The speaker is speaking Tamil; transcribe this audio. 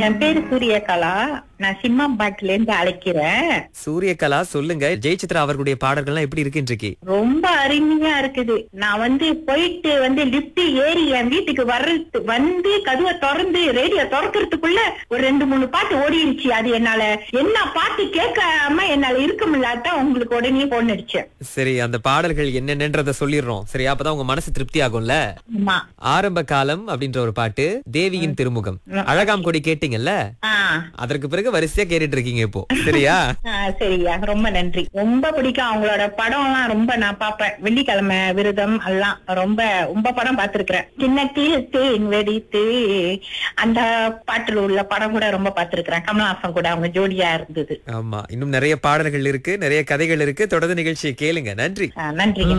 என் பேரு சூரியகலா நான் சிம்மாம்பாட்டுல இருந்து அழைக்கிறேன் சூரியகலா சொல்லுங்க ஜெயசித்ரா அவர்களுடைய பாடல்கள்லாம் எப்படி இருக்கு இன்றைக்கு ரொம்ப அருமையா இருக்குது நான் வந்து போயிட்டு வந்து லிப்ட் ஏறி என் வீட்டுக்கு வர்றது வந்து கதவை திறந்து ரேடியோ திறக்கிறதுக்குள்ள ஒரு ரெண்டு மூணு பாட்டு ஓடிடுச்சு அது என்னால என்ன பாட்டு கேட்காம என்னால இருக்க முடியாதான் உங்களுக்கு உடனே போன் அடிச்சேன் சரி அந்த பாடல்கள் என்னென்னன்றத சொல்லிடுறோம் சரி அப்பதான் உங்க மனசு திருப்தி ஆகும்ல ஆமா ஆரம்ப காலம் அப்படின்ற ஒரு பாட்டு தேவியின் திருமுகம் அழகாம் கொடி கேட்டீங்கல்ல ஆஹ் அதற்கு பிறகு வரிசையா கேட்டுட்டு இருக்கீங்க இப்போ சரியா ஆஹ் சரியா ரொம்ப நன்றி ரொம்ப பிடிக்கும் அவங்களோட படம் எல்லாம் ரொம்ப நான் பாப்பேன் வெள்ளிக்கிழமை விரதம் எல்லாம் ரொம்ப ரொம்ப படம் பார்த்திருக்கிறேன் சின்னத்தில் தேன் வெடித்து அந்த பாட்டுல உள்ள படம் கூட ரொம்ப பார்த்திருக்கிறேன் கமலஹாசன் கூட அவங்க ஜோடியா இருந்தது ஆமா இன்னும் நிறைய பாடல்கள் இருக்கு நிறைய கதைகள் இருக்கு தொடர்ந்து நிகழ்ச்சியை கேளுங்க நன்றி ஆஹ் நன்றிங்க